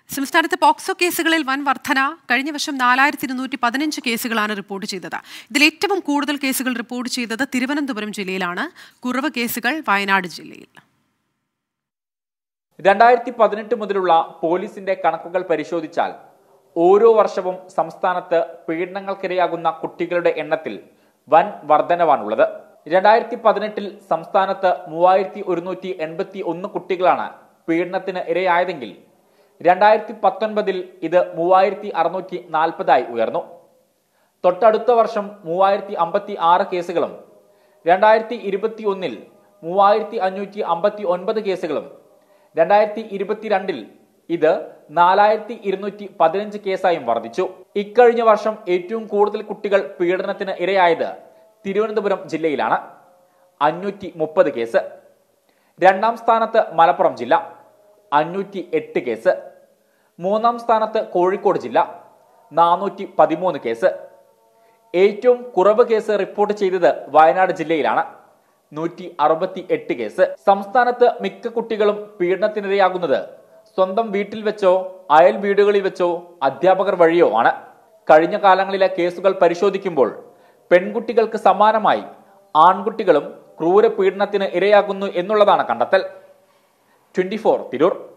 സംസ്ഥാനത്ത് പോക്സോ കേസുകളിൽ വൻ വർധന കഴിഞ്ഞ വർഷം നാലായിരത്തി ഇരുന്നൂറ്റി പതിനഞ്ച് കേസുകളാണ് റിപ്പോർട്ട് ചെയ്തത് ഇതിൽ ഏറ്റവും കൂടുതൽ കേസുകൾ റിപ്പോർട്ട് ചെയ്തത് തിരുവനന്തപുരം ജില്ലയിലാണ് കുറവ് കേസുകൾ വയനാട് ജില്ലയിൽ രണ്ടായിരത്തി പതിനെട്ട് മുതലുള്ള പോലീസിന്റെ കണക്കുകൾ പരിശോധിച്ചാൽ ഓരോ വർഷവും സംസ്ഥാനത്ത് പീഡനങ്ങൾക്കിരയാകുന്ന കുട്ടികളുടെ എണ്ണത്തിൽ വൻ വർധനവാണുള്ളത് രണ്ടായിരത്തി പതിനെട്ടിൽ സംസ്ഥാനത്ത് മൂവായിരത്തി ഒരുന്നൂറ്റി എൺപത്തി ഒന്ന് കുട്ടികളാണ് പീഡനത്തിന് ഇരയായതെങ്കിൽ രണ്ടായിരത്തി പത്തൊൻപതിൽ ഇത് മൂവായിരത്തി അറുന്നൂറ്റി നാൽപ്പതായി ഉയർന്നു തൊട്ടടുത്ത വർഷം മൂവായിരത്തി അമ്പത്തി ആറ് കേസുകളും രണ്ടായിരത്തി ഇരുപത്തി ഒന്നിൽ മൂവായിരത്തി അഞ്ഞൂറ്റി അമ്പത്തി ഒൻപത് കേസുകളും രണ്ടായിരത്തി ഇരുപത്തിരണ്ടിൽ ഇത് നാലായിരത്തി ഇരുന്നൂറ്റി പതിനഞ്ച് കേസായും വർദ്ധിച്ചു ഇക്കഴിഞ്ഞ വർഷം ഏറ്റവും കൂടുതൽ കുട്ടികൾ പീഡനത്തിന് ഇരയായത് തിരുവനന്തപുരം ജില്ലയിലാണ് അഞ്ഞൂറ്റി മുപ്പത് കേസ് രണ്ടാം സ്ഥാനത്ത് മലപ്പുറം ജില്ല അഞ്ഞൂറ്റി എട്ട് കേസ് മൂന്നാം സ്ഥാനത്ത് കോഴിക്കോട് ജില്ല നാനൂറ്റി പതിമൂന്ന് കേസ് ഏറ്റവും കുറവ് കേസ് റിപ്പോർട്ട് ചെയ്തത് വയനാട് ജില്ലയിലാണ് നൂറ്റി അറുപത്തി എട്ട് കേസ് സംസ്ഥാനത്ത് മിക്ക കുട്ടികളും പീഡനത്തിനിരയാകുന്നത് സ്വന്തം വീട്ടിൽ വെച്ചോ അയൽ വീടുകളിൽ വെച്ചോ അധ്യാപകർ വഴിയോ ആണ് കഴിഞ്ഞ കാലങ്ങളിലെ കേസുകൾ പരിശോധിക്കുമ്പോൾ പെൺകുട്ടികൾക്ക് സമാനമായി ആൺകുട്ടികളും ക്രൂര പീഡനത്തിന് ഇരയാകുന്നു എന്നുള്ളതാണ് കണ്ടെത്തൽ ട്വന്റി തിരൂർ